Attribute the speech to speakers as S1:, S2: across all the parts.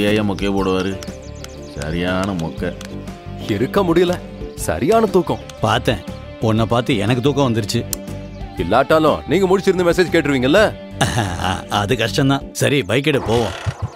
S1: எப்படியா மொக்கைய போடுவாரு சரியான மொக்கை
S2: இருக்க முடியல சரியான தூக்கம்
S3: பார்த்தேன் உன்னை பார்த்து எனக்கு தூக்கம் வந்துருச்சு
S2: இல்லாட்டாலும் நீங்க முடிச்சிருந்த மெசேஜ் கேட்டுருவீங்கல்ல
S3: அ- அது கஷ்டம்தான் சரி பைக் எடு போவோம்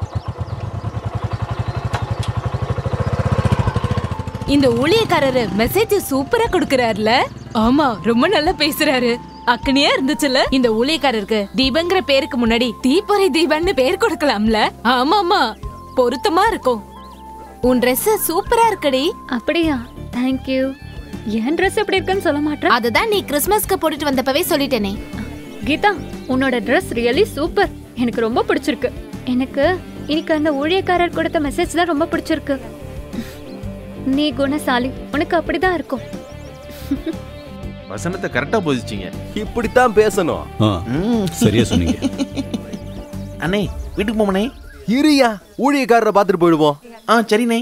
S4: இந்த ஊழியக்காரரு மெசேஜ் சூப்பரா கொடுக்கறாருல ஆமா ரொம்ப நல்லா பேசுறாரு அக்கனியா இருந்துச்சுல இந்த ஊழியக்காரருக்கு தீபங்கிற பேருக்கு முன்னாடி தீப்பொறை தீபன்னு பேர் கொடுக்கலாம்ல ஆமா ஆமா பொருத்தமா இருக்கும் உன் Dress சூப்பரா இருக்குடி
S5: அப்படியா தேங்க்யூ என் ட்ரெஸ் எப்படி இருக்குன்னு சொல்ல மாட்டேன்
S6: அதுதான் நீ கிறிஸ்மஸ்க்கு போட்டுட்டு வந்தப்பவே சொல்லிட்டேனே
S5: கீதா உன்னோட ட்ரெஸ் ரியலி சூப்பர் எனக்கு ரொம்ப பிடிச்சிருக்கு எனக்கு இன்னைக்கு அந்த ஊழியக்காரர் கொடுத்த மெசேஜ் தான் ரொம்ப பிடிச்சிருக்கு நீ குணசாலி உனக்கு அப்படிதான் இருக்கும்
S1: வசனத்தை கரெக்டா போதிச்சிங்க
S2: இப்படித்தான் பேசணும்
S3: ஆ, சரியா சொன்னீங்க
S1: அண்ணே வீட்டுக்கு போமனே
S2: இரியா ஊழியக்காரரை பார்த்துட்டு போயிடுவோம்
S1: ஆ சரிண்ணே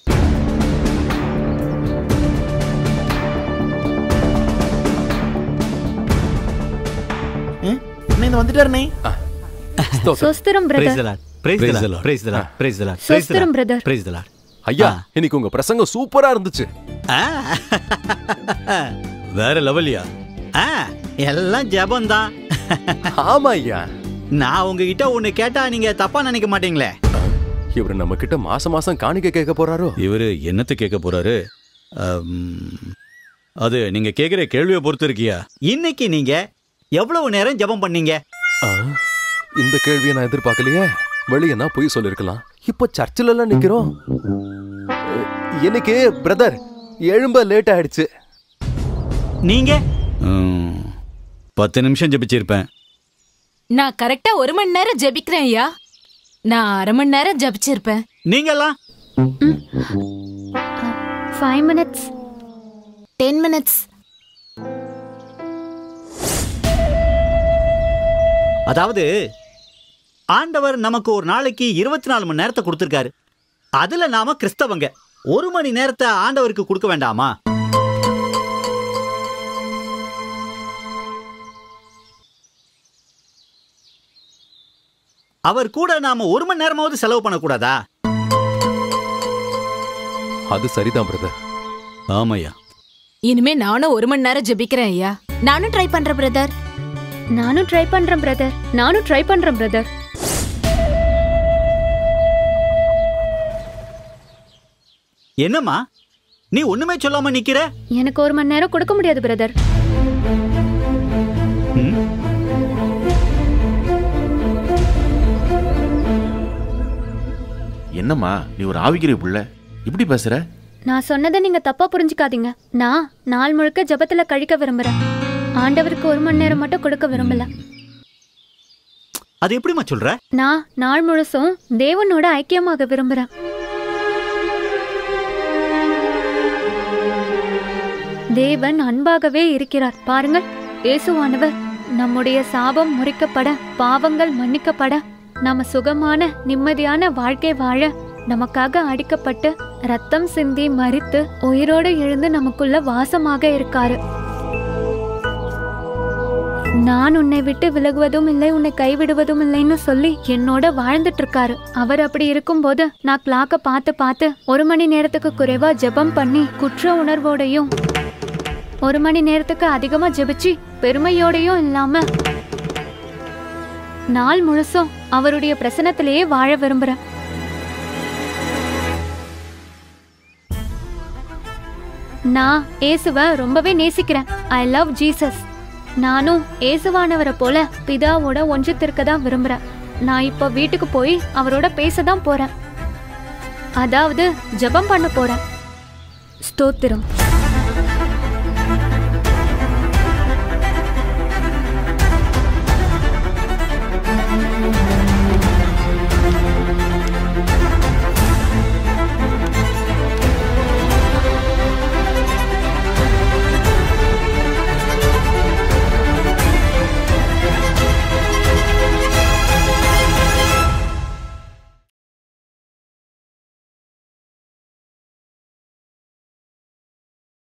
S1: ம், அண்ணே இந்த வந்துட்டாருண்ணே
S2: ஸ்தோத்திரம்.
S5: சொஸ்திரம்
S3: Praise
S5: brother
S3: the Lord. Praise the Lord. Praise the Lord. Praise the Lord. Praise the
S5: சொஸ்திரம்
S3: Lord.
S5: brother.
S3: Praise the Lord.
S2: ஐயா இன்னைக்கு உங்க பிரசங்கம் சூப்பரா இருந்துச்சு
S3: ஆ. வேற லெவலியா ஆ எல்லாம் ஜபம்தான்
S2: ஆமா ஐயா
S3: நான் உங்ககிட்ட ஒண்ணு கேட்டா நீங்க தப்பா நினைக்க மாட்டீங்களே
S2: இவரு நம்ம கிட்ட மாசம் மாசம் காணிக்க கேட்க போறாரோ
S3: இவரு என்னத்தை கேட்க போறாரு அம், அது நீங்க கேக்குற கேள்வியை பொறுத்து இருக்கியா இன்னைக்கு நீங்க எவ்வளவு நேரம் ஜெபம் பண்ணீங்க
S2: ஆ, இந்த கேள்வியை நான் எதிர்பார்க்கலையே வெளியே நான் போய் சொல்லிருக்கலாம் இப்ப சர்ச்சில் எல்லாம் நிக்கிறோம் அஹ், இன்னைக்கு பிரதர் எழும்ப லேட் ஆயிடுச்சு
S3: நீங்க பத்து நிமிஷம் ஜெபிச்சிருப்பேன்
S4: நான் கரெக்டா ஒரு மணி நேரம் ஜெபிக்கிறேன் ஐயா நான் அரை மணி நேரம் ஜெபிச்சிருப்பேன்
S3: நீங்கெல்லாம்
S5: ஃபைவ் மினிட்ஸ்
S6: டென் மினிட்ஸ்
S3: அதாவது ஆண்டவர் நமக்கு ஒரு நாளைக்கு இருபத்தி நாலு மணி நேரத்தை கொடுத்துருக்காரு அதுல நாம கிறிஸ்தவங்க ஒரு மணி நேரத்தை ஆண்டவருக்கு கொடுக்க வேண்டாமா அவர் கூட நாம ஒரு மணி நேரமாவது செலவு பண்ணக்கூடாதா
S2: அது சரிதான் பிரதர்
S3: ஆமையா
S4: இனிமே நானும் ஒரு மணி நேரம் ஜெபிக்கிறேன் ஐயா
S6: நானும் ட்ரை பண்றேன் பிரதர்
S5: நானும் ட்ரை பண்றேன் பிரதர் நானும் ட்ரை பண்றேன் பிரதர்
S3: என்னம்மா நீ ஒண்ணுமே சொல்லாம நிக்கிற
S5: எனக்கு ஒரு மணி நேரம் கொடுக்க முடியாது பிரதர்
S3: ம்?
S1: என்னம்மா நீ ஒரு ஆவிக்கிற புள்ள இப்படி பேசுற
S5: நான் சொன்னதை நீங்க தப்பா புரிஞ்சுக்காதீங்க நான் நாள் முழுக்க ஜெபத்துல கழிக்க விரும்புறேன் ஆண்டவருக்கு ஒரு மணி நேரம் மட்டும் கொடுக்க விரும்பல
S3: அது எப்படிம்மா சொல்ற
S5: நான் நாள் முழுசும் தேவனோட ஐக்கியமாக விரும்புறேன் தேவன் அன்பாகவே இருக்கிறார் பாருங்கள் இயேசுவானவர் நம்முடைய சாபம் முறிக்கப்பட பாவங்கள் மன்னிக்கப்பட நம்ம சுகமான நிம்மதியான வாழ்க்கை வாழ நமக்காக அடிக்கப்பட்டு ரத்தம் சிந்தி மறித்து உயிரோடு எழுந்து நமக்குள்ள வாசமாக இருக்காரு நான் உன்னை விட்டு விலகுவதும் இல்லை உன்னை கைவிடுவதும் இல்லைன்னு சொல்லி என்னோட வாழ்ந்துட்டு இருக்காரு அவர் அப்படி இருக்கும்போது நான் கிளாக்க பார்த்து பார்த்து ஒரு மணி நேரத்துக்கு குறைவா ஜெபம் பண்ணி குற்ற உணர்வோடையும் ஒரு மணி நேரத்துக்கு அதிகமா ஜெபிச்சு பெருமையோடையும் இல்லாம நாள் முழுசும் அவருடைய பிரசனத்திலேயே வாழ விரும்புறேன் நான் இயேசுவை ரொம்பவே நேசிக்கிறேன் ஐ லவ் ஜீசஸ் நானும் இயேசுவானவரை போல பிதாவோட ஒன்றித்திருக்க தான் விரும்புறேன் நான் இப்போ வீட்டுக்கு போய் அவரோட பேச தான் போறேன் அதாவது ஜெபம் பண்ண போறேன் ஸ்தோத்திரம்